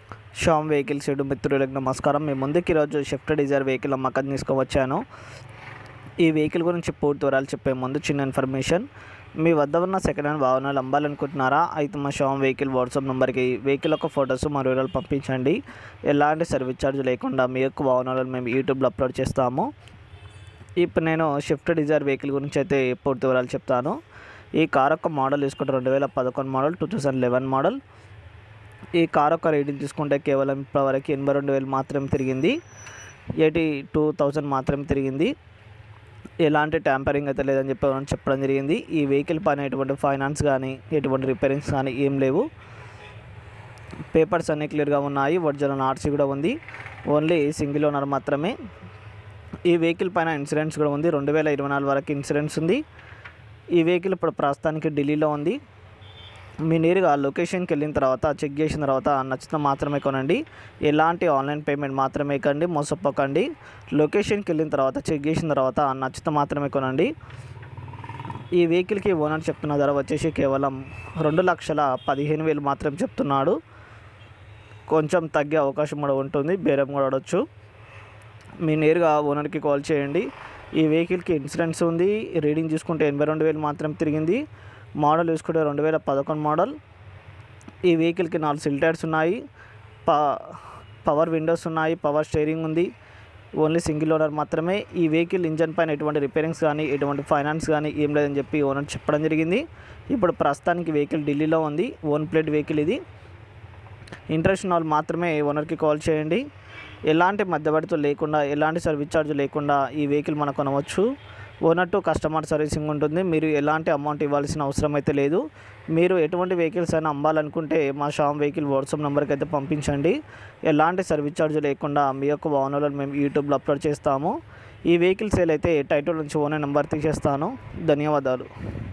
Sam vehicle shed మిత్రులకు నమస్కారం మీ ముందుకి ఈరోజు షిఫ్ట్ డిజైర్ వెహికల్ అమ్మకం తీసుకువచ్చాను ఈ వెహికల్ గురించి పూర్తి వివరాలు చెప్పే ముందు చిన్న ఇన్ఫర్మేషన్ మీ వద్ద ఉన్న సెకండ్ హ్యాండ్ వాహనాలు అమ్మాలనుకుంటున్నారా అయితే మా షామ్ వెహికల్ వాట్సాప్ నెంబర్కి వెహికల్ యొక్క ఫొటోస్ మరియు వివరాలు పంపించండి ఎలాంటి సర్వీస్ ఛార్జ్ లేకుండా మీ యొక్క వాహనాలను మేము యూట్యూబ్లో అప్లోడ్ చేస్తాము ఇప్పుడు నేను షిఫ్ట్ డిజైర్ వెహికల్ గురించి అయితే పూర్తి వివరాలు చెప్తాను ఈ కార్ యొక్క మోడల్ తీసుకుంటే రెండు వేల పదకొండు model two thousand eleven model ఈ కార్ యొక్క రేటింగ్ తీసుకుంటే కేవలం ఇప్పటివరకు ఎనభై రెండు వేలు మాత్రమే తిరిగింది ఎయిటీ టూ థౌజండ్ మాత్రమే తిరిగింది ఎలాంటి ట్యాంపరింగ్ అయితే లేదని చెప్పి ఎవరైనా చెప్పడం జరిగింది ఈ వెహికల్ పైన ఎటువంటి ఫైనాన్స్ కానీ ఎటువంటి రిపేరింగ్స్ కానీ ఏం లేవు పేపర్స్ అన్నీ క్లియర్గా ఉన్నాయి ఒరిజినల్ ఆర్సీ కూడా ఉంది ఓన్లీ సింగిల్ ఓనర్ మాత్రమే ఈ వెహికల్ పైన ఇన్సూరెన్స్ కూడా ఉంది రెండు వేల ఇరవై నాలుగు వరకు ఇన్సూరెన్స్ ఉంది ఈ వెహికల్ ఇప్పుడు ప్రస్తుతానికి ఢిల్లీలో ఉంది మీ నేరుగా లొకేషన్కి వెళ్ళిన తర్వాత చెక్ చేసిన తర్వాత నచ్చితే మాత్రమే కొనండి ఎలాంటి ఆన్లైన్ పేమెంట్ మాత్రమే కండి మోసపోకండి లొకేషన్కి వెళ్ళిన తర్వాత చెక్ చేసిన తర్వాత నచ్చితే మాత్రమే కొనండి ఈ వెహికల్కి ఓనర్ చెప్తున్న ధర వచ్చేసి కేవలం రెండు లక్షల పదిహేను వేలు మాత్రం చెప్తున్నాడు కొంచెం తగ్గే అవకాశం కూడా ఉంటుంది బేరం కూడా ఆడవచ్చు మీ నేరుగా ఓనర్కి కాల్ చేయండి ఈ వెహికల్కి ఇన్సూరెన్స్ ఉంది రీడింగ్ చూసుకుంటే ఎనభై రెండు వేలు మాత్రం తిరిగింది మోడల్ చూసుకుంటే రెండు వేల పదకొండు మోడల్ ఈ వెహికల్కి నాలుగు సిల్ టైర్స్ ఉన్నాయి ప పవర్ విండోస్ ఉన్నాయి పవర్ స్టీరింగ్ ఉంది ఓన్లీ సింగిల్ ఓనర్ మాత్రమే ఈ వెహికల్ ఇంజన్ పైన ఎటువంటి రిపేరింగ్స్ కానీ ఎటువంటి ఫైనాన్స్ కానీ ఏం లేదని చెప్పి ఓనర్ చెప్పడం జరిగింది ఇప్పుడు ప్రస్తుతానికి వెహికల్ ఢిల్లీలో ఉంది ఓన్ ప్లేట్ వెహికల్ ఇది ఇంట్రెస్ట్ ఉన్న వాళ్ళు మాత్రమే ఓనర్కి కాల్ చేయండి ఎలాంటి మధ్యవర్తితో లేకుండా ఎలాంటి సర్వీస్ ఛార్జ్ లేకుండా ఈ వెహికల్ మనం కొనవచ్చు ఓనర్ టు కస్టమర్ సర్వీసింగ్ ఉంటుంది మీరు ఎలాంటి అమౌంట్ ఇవ్వాల్సిన అవసరం అయితే లేదు మీరు ఎటువంటి వెహికల్స్ అయినా అమ్మాలనుకుంటే మా షామ్ వెహికల్ వాట్సాప్ నెంబర్కి అయితే పంపించండి ఎలాంటి సర్వీస్ ఛార్జ్ లేకుండా మీ యొక్క వాహనాలను మేము యూట్యూబ్లో అప్లోడ్ చేస్తాము ఈ వెహికల్ సేల్ అయితే టైటిల్ నుంచి ఓనర్ నెంబర్ తీసేస్తాను ధన్యవాదాలు